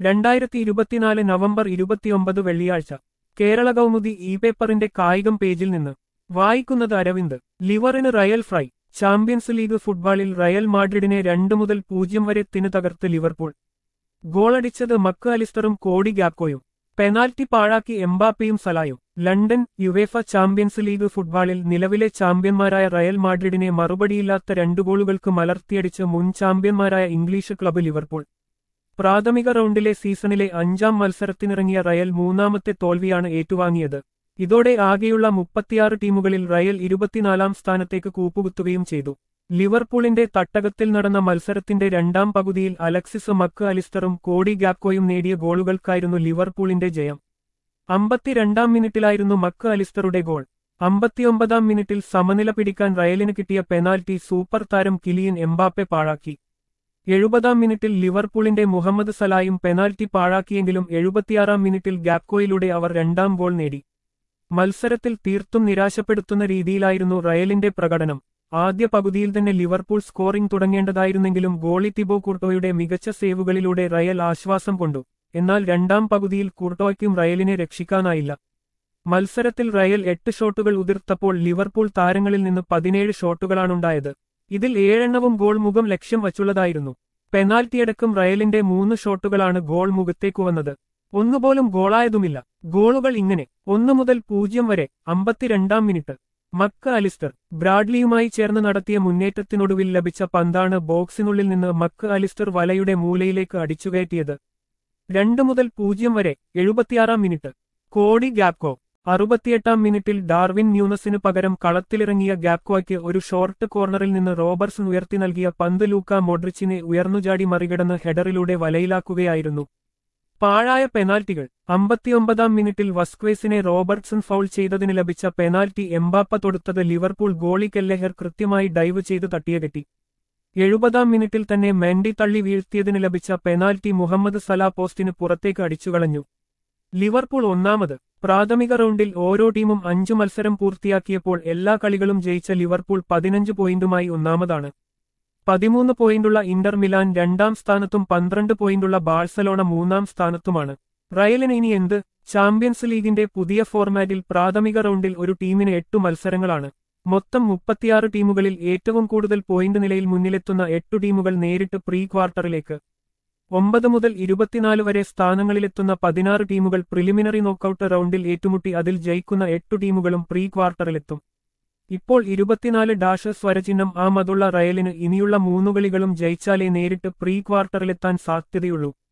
രണ്ടായിരത്തി ഇരുപത്തിനാല് നവംബർ ഇരുപത്തിയൊമ്പത് വെള്ളിയാഴ്ച കേരള കൗമുദി ഇ പേപ്പറിന്റെ കായികം പേജിൽ നിന്ന് വായിക്കുന്നത് അരവിന്ദ് ലിവറിന് റയൽ ഫ്രൈ ചാമ്പ്യൻസ് ലീഗ് ഫുട്ബോളിൽ റയൽ മാഡ്രിഡിനെ രണ്ടു മുതൽ പൂജ്യം വരെ തിന് തകർത്ത് ലിവർപൂൾ ഗോളടിച്ചത് മക്ക് അലിസ്റ്ററും കോടി ഗാക്കോയും പെനാൽറ്റി പാഴാക്കി എംബാപ്പയും സലായും ലണ്ടൻ യുവേഫ ചാമ്പ്യൻസ് ലീഗ് ഫുട്ബോളിൽ നിലവിലെ ചാമ്പ്യന്മാരായ റയൽ മാഡ്രിഡിനെ മറുപടിയില്ലാത്ത രണ്ടു ഗോളുകൾക്ക് മലർത്തിയടിച്ച് മുൻ ചാമ്പ്യന്മാരായ ഇംഗ്ലീഷ് ക്ലബ്ബ് ലിവർപൂൾ പ്രാഥമിക റൗണ്ടിലെ സീസണിലെ അഞ്ചാം മത്സരത്തിനിറങ്ങിയ റയൽ മൂന്നാമത്തെ തോൽവിയാണ് ഏറ്റുവാങ്ങിയത് ഇതോടെ ആകെയുള്ള മുപ്പത്തിയാറ് ടീമുകളിൽ റയൽ ഇരുപത്തിനാലാം സ്ഥാനത്തേക്ക് കൂപ്പുകുത്തുകയും ചെയ്തു ലിവർപൂളിന്റെ തട്ടകത്തിൽ നടന്ന മത്സരത്തിന്റെ രണ്ടാം പകുതിയിൽ അലക്സിസ് മക്ക് അലിസ്റ്ററും കോടി ഗാക്കോയും നേടിയ ഗോളുകൾക്കായിരുന്നു ലിവർപൂളിന്റെ ജയം അമ്പത്തിരണ്ടാം മിനിറ്റിലായിരുന്നു മക്ക് അലിസ്റ്ററുടെ ഗോൾ അമ്പത്തിയൊമ്പതാം മിനിറ്റിൽ സമനില പിടിക്കാൻ റയലിന് കിട്ടിയ പെനാൽറ്റി സൂപ്പർ താരം കിലിയൻ എംബാപ്പെ പാഴാക്കി എഴുപതാം മിനിറ്റിൽ ലിവർപൂളിന്റെ മുഹമ്മദ് സലായും പെനാൽറ്റി പാഴാക്കിയെങ്കിലും എഴുപത്തിയാറാം മിനിറ്റിൽ ഗാക്കോയിലൂടെ അവർ രണ്ടാം ഗോൾ നേടി മത്സരത്തിൽ തീർത്തും നിരാശപ്പെടുത്തുന്ന രീതിയിലായിരുന്നു റയലിന്റെ പ്രകടനം ആദ്യ പകുതിയിൽ തന്നെ ലിവർപൂൾ സ്കോറിംഗ് തുടങ്ങേണ്ടതായിരുന്നെങ്കിലും ഗോളി തിബോ കുർട്ടോയുടെ മികച്ച സേവുകളിലൂടെ റയൽ ആശ്വാസം കൊണ്ടു എന്നാൽ രണ്ടാം പകുതിയിൽ കുർട്ടോയ്ക്കും റയലിനെ രക്ഷിക്കാനായില്ല മത്സരത്തിൽ റയൽ എട്ട് ഷോട്ടുകൾ ഉതിർത്തപ്പോൾ ലിവർപൂൾ താരങ്ങളിൽ നിന്ന് പതിനേഴ് ഷോട്ടുകളാണുണ്ടായത് ഇതിൽ ഏഴെണ്ണവും ഗോൾ മുഖം ലക്ഷ്യം വച്ചുള്ളതായിരുന്നു പെനാൽറ്റിയടക്കം റയലിന്റെ മൂന്ന് ഷോട്ടുകളാണ് ഗോൾ മുഖത്തേക്കു വന്നത് ഒന്നുപോലും ഗോളായതുമില്ല ഗോളുകൾ ഇങ്ങനെ ഒന്നു മുതൽ പൂജ്യം വരെ അമ്പത്തിരണ്ടാം മിനിറ്റ് മക്ക അലിസ്റ്റർ ബ്രാഡ്ലിയുമായി ചേർന്ന് നടത്തിയ മുന്നേറ്റത്തിനൊടുവിൽ ലഭിച്ച പന്താണ് ബോക്സിനുള്ളിൽ നിന്ന് മക്ക അലിസ്റ്റർ വലയുടെ മൂലയിലേക്ക് അടിച്ചുകയറ്റിയത് രണ്ടു മുതൽ പൂജ്യം വരെ എഴുപത്തിയാറാം മിനിറ്റ് കോടി ഗാപ്കോ അറുപത്തിയെട്ടാം മിനിറ്റിൽ ഡാർവിൻ ന്യൂനസിനു പകരം കളത്തിലിറങ്ങിയ ഗാപ്കോയ്ക്ക് ഒരു ഷോർട്ട് കോർണറിൽ നിന്ന് റോബർട്സൺ ഉയർത്തി നൽകിയ പന്ത് ലൂക്ക മോഡ്രിച്ചിനെ ഉയർന്നുചാടി മറികടന്ന് ഹെഡറിലൂടെ വലയിലാക്കുകയായിരുന്നു പാഴായ പെനാൽറ്റികൾ അമ്പത്തിയൊമ്പതാം മിനിറ്റിൽ വസ്ക്വേസിനെ റോബർട്സൺ ഫൗൾ ചെയ്തതിന് ലഭിച്ച പെനാൽറ്റി എംബാപ്പ തൊടുത്തത് ലിവർപൂൾ ഗോളി കെല്ലഹർ കൃത്യമായി ഡൈവ് ചെയ്ത് തട്ടിയകറ്റി എഴുപതാം മിനിറ്റിൽ തന്നെ മെൻഡി തള്ളി വീഴ്ത്തിയതിന് ലഭിച്ച പെനാൽറ്റി മുഹമ്മദ് സലാ പോസ്റ്റിന് പുറത്തേക്ക് അടിച്ചുകളഞ്ഞു ലിവർപൂൾ ഒന്നാമത് പ്രാഥമിക റൗണ്ടിൽ ഓരോ ടീമും അഞ്ചു മത്സരം പൂർത്തിയാക്കിയപ്പോൾ എല്ലാ കളികളും ജയിച്ച ലിവർപൂൾ പതിനഞ്ച് പോയിന്റുമായി ഒന്നാമതാണ് പതിമൂന്ന് പോയിന്റുള്ള ഇന്റർ മിലാൻ രണ്ടാം സ്ഥാനത്തും പന്ത്രണ്ട് പോയിന്റുള്ള ബാഴ്സലോണ മൂന്നാം സ്ഥാനത്തുമാണ് റയലിന് ഇനി എന്ത് ചാമ്പ്യൻസ് ലീഗിന്റെ പുതിയ ഫോർമാറ്റിൽ പ്രാഥമിക റൗണ്ടിൽ ഒരു ടീമിന് എട്ടു മത്സരങ്ങളാണ് മൊത്തം മുപ്പത്തിയാറ് ടീമുകളിൽ ഏറ്റവും കൂടുതൽ പോയിന്റ് നിലയിൽ മുന്നിലെത്തുന്ന എട്ടു ടീമുകൾ നേരിട്ട് പ്രീ ക്വാർട്ടറിലേക്ക് ഒമ്പത് മുതൽ ഇരുപത്തിനാല് വരെ സ്ഥാനങ്ങളിലെത്തുന്ന പതിനാറ് ടീമുകൾ പ്രിലിമിനറി നോക്കൌട്ട് റൗണ്ടിൽ ഏറ്റുമുട്ടി അതിൽ ജയിക്കുന്ന എട്ടു ടീമുകളും പ്രീ ക്വാർട്ടറിലെത്തും ഇപ്പോൾ ഇരുപത്തിനാല് ഡാഷ് സ്വരചിഹ്നം ആ മതുള്ള റയലിന് ഇനിയുള്ള മൂന്നു കളികളും ജയിച്ചാലേ നേരിട്ട് പ്രീ ക്വാർട്ടറിലെത്താൻ സാധ്യതയുള്ളൂ